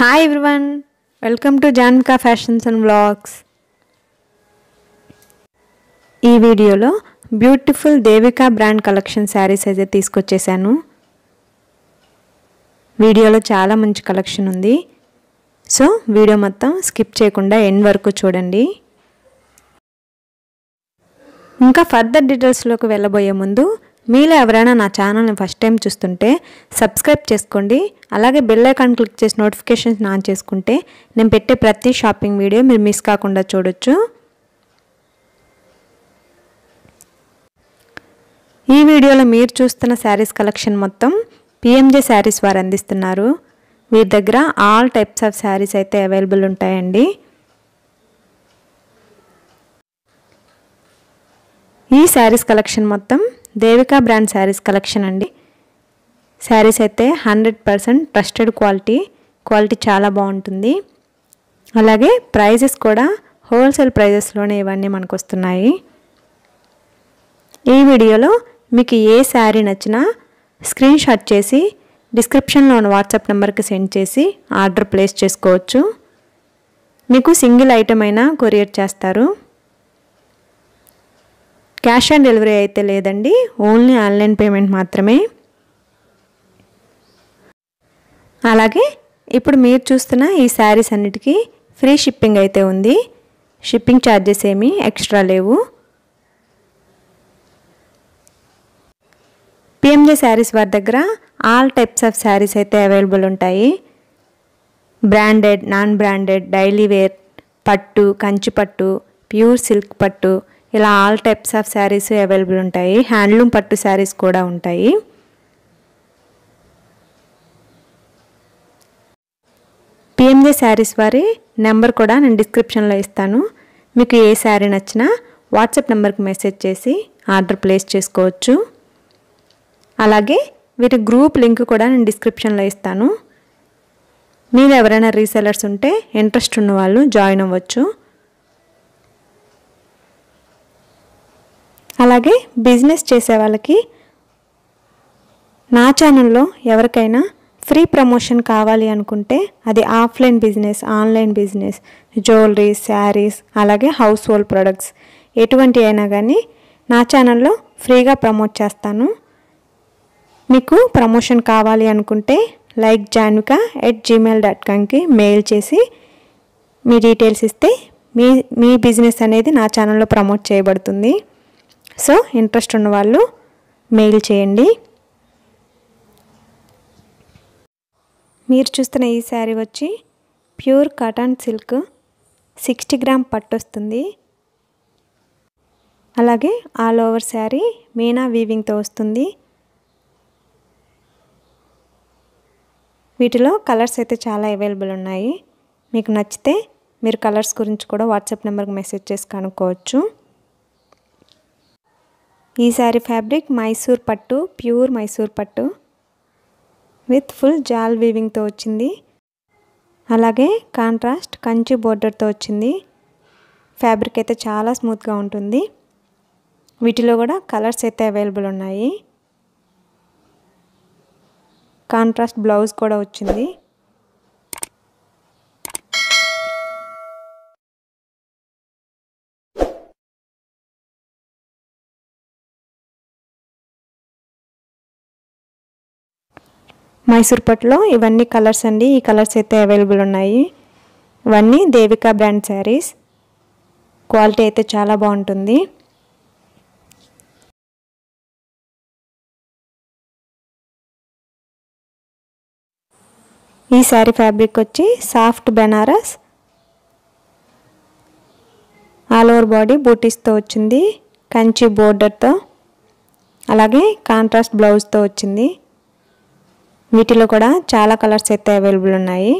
hi everyone welcome to Janka fashions and vlogs ఈ వీడియోలో beautiful Devika brand collection saris అయితే తీసుకొచ్చేసాను వీడియోలో చాలా మంచి కలెక్షన్ ఉంది సో వీడియో మొత్తం స్కిప్ చేయకుండా ఎండ్ వరకు చూడండి ఇంకా ఫర్దర్ డీటెయిల్స్లోకి వెళ్ళబోయే ముందు మీలో ఎవరైనా నా ఛానల్ని ఫస్ట్ టైం చూస్తుంటే సబ్స్క్రైబ్ చేసుకోండి అలాగే బెల్ ఐకాన్ క్లిక్ చేసి నోటిఫికేషన్స్ ఆన్ చేసుకుంటే నేను పెట్టే ప్రతి షాపింగ్ వీడియో మీరు మిస్ కాకుండా చూడొచ్చు ఈ వీడియోలో మీరు చూస్తున్న శారీస్ కలెక్షన్ మొత్తం పిఎంజే శారీస్ వారు అందిస్తున్నారు వీరి దగ్గర ఆల్ టైప్స్ ఆఫ్ శారీస్ అయితే అవైలబుల్ ఉంటాయండి ఈ శారీస్ కలెక్షన్ మొత్తం దేవికా బ్రాండ్ శారీస్ కలెక్షన్ అండి శారీస్ అయితే hundred percent trusted quality quality చాలా బాగుంటుంది అలాగే ప్రైజెస్ కూడా హోల్సేల్ ప్రైజెస్లోనే ఇవన్నీ మనకు వస్తున్నాయి ఈ వీడియోలో మీకు ఏ శారీ నచ్చినా స్క్రీన్ షాట్ చేసి డిస్క్రిప్షన్లో ఉన్న వాట్సాప్ నెంబర్కి సెండ్ చేసి ఆర్డర్ ప్లేస్ చేసుకోవచ్చు మీకు సింగిల్ ఐటమ్ అయినా కొరియర్ చేస్తారు క్యాష్ ఆన్ డెలివరీ అయితే లేదండి ఓన్లీ ఆన్లైన్ పేమెంట్ మాత్రమే అలాగే ఇప్పుడు మీరు చూస్తున్న ఈ శారీస్ అన్నిటికీ ఫ్రీ షిప్పింగ్ అయితే ఉంది షిప్పింగ్ ఛార్జెస్ ఏమీ ఎక్స్ట్రా లేవు పిఎంజే శారీస్ వారి దగ్గర ఆల్ టైప్స్ ఆఫ్ శారీస్ అయితే అవైలబుల్ ఉంటాయి branded non branded daily wear పట్టు కంచి పట్టు ప్యూర్ సిల్క్ పట్టు ఇలా all types of saris available ఉంటాయి హ్యాండ్లూమ్ పట్టు శారీస్ కూడా ఉంటాయి పిఎంజే శారీస్ వారి నెంబర్ కూడా నేను డిస్క్రిప్షన్లో ఇస్తాను మీకు ఏ శారీ నచ్చినా వాట్సాప్ నెంబర్కి మెసేజ్ చేసి ఆర్డర్ ప్లేస్ చేసుకోవచ్చు అలాగే వీరి గ్రూప్ లింక్ కూడా నేను డిస్క్రిప్షన్లో ఇస్తాను మీరు ఎవరైనా రీసెలర్స్ ఉంటే ఇంట్రెస్ట్ ఉన్న వాళ్ళు జాయిన్ అవ్వచ్చు అలాగే బిజినెస్ చేసే వాళ్ళకి నా ఛానల్లో ఎవరికైనా ఫ్రీ ప్రమోషన్ కావాలి అనుకుంటే అది offline business online business jewellery saris అలాగే హౌస్ హోల్డ్ ప్రొడక్ట్స్ ఎటువంటి అయినా కానీ నా ఛానల్లో ఫ్రీగా ప్రమోట్ చేస్తాను మీకు ప్రమోషన్ కావాలి అనుకుంటే like Januka at Gmail dot కామ్కి మెయిల్ చేసి మీ డీటెయిల్స్ ఇస్తే మీ మీ బిజినెస్ అనేది నా ఛానల్లో ప్రమోట్ చేయబడుతుంది సో ఇంట్రెస్ట్ ఉన్న వాళ్ళు మెయిల్ చేయండి మీరు చూస్తున్న ఈ శారీ వచ్చి pure cotton silk sixty gram పట్టు వస్తుంది అలాగే ఆల్ ఓవర్ శారీ మీనా వీవింగ్తో వస్తుంది వీటిలో కలర్స్ అయితే చాలా అవైలబుల్ ఉన్నాయి మీకు నచ్చితే మీరు కలర్స్ గురించి కూడా వాట్సాప్ నెంబర్కి మెసేజ్ చేసి కనుక్కోవచ్చు ఈ శారీ ఫ్యాబ్రిక్ మైసూర్ పట్టు ప్యూర్ మైసూర్ పట్టు విత్ ఫుల్ జాల్ వీవింగ్తో వచ్చింది అలాగే కాంట్రాస్ట్ కంచి బోర్డర్తో వచ్చింది ఫ్యాబ్రిక్ అయితే చాలా స్మూత్గా ఉంటుంది వీటిలో కూడా కలర్స్ అయితే అవైలబుల్ ఉన్నాయి కాంట్రాస్ట్ బ్లౌజ్ కూడా వచ్చింది మైసూర్ పట్టులో ఇవన్నీ కలర్స్ అండి ఈ కలర్స్ అయితే అవైలబుల్ ఉన్నాయి ఇవన్నీ దేవికా బ్రాండ్ శారీస్ క్వాలిటీ అయితే చాలా బాగుంటుంది ఈ శారీ ఫ్యాబ్రిక్ వచ్చి soft Banaras all over body బూటీస్తో వచ్చింది కంచి బోర్డర్తో అలాగే కాంట్రాస్ట్ బ్లౌజ్తో వచ్చింది వీటిలో కూడా చాలా కలర్స్ అయితే అవైలబుల్ ఉన్నాయి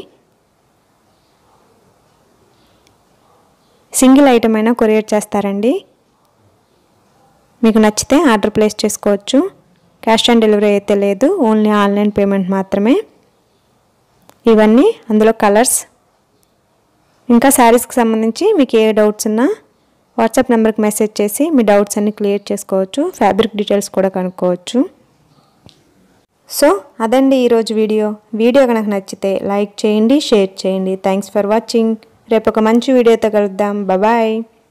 సింగిల్ ఐటమ్ అయినా కొరియర్ చేస్తారండి మీకు నచ్చితే ఆర్డర్ ప్లేస్ చేసుకోవచ్చు క్యాష్ ఆన్ డెలివరీ అయితే లేదు ఓన్లీ ఆన్లైన్ పేమెంట్ మాత్రమే ఇవన్నీ అందులో కలర్స్ ఇంకా శారీస్కి సంబంధించి మీకు ఏ డౌట్స్ ఉన్నా వాట్సాప్ నెంబర్కి మెసేజ్ చేసి మీ డౌట్స్ అన్ని క్లియర్ చేసుకోవచ్చు ఫ్యాబ్రిక్ డీటెయిల్స్ కూడా కనుక్కోవచ్చు సో అదండి ఈరోజు వీడియో వీడియో కనుక నచ్చితే లైక్ చేయండి షేర్ చేయండి థ్యాంక్స్ ఫర్ వాచింగ్ రేపు ఒక మంచి వీడియోతో కలుద్దాం బాయ్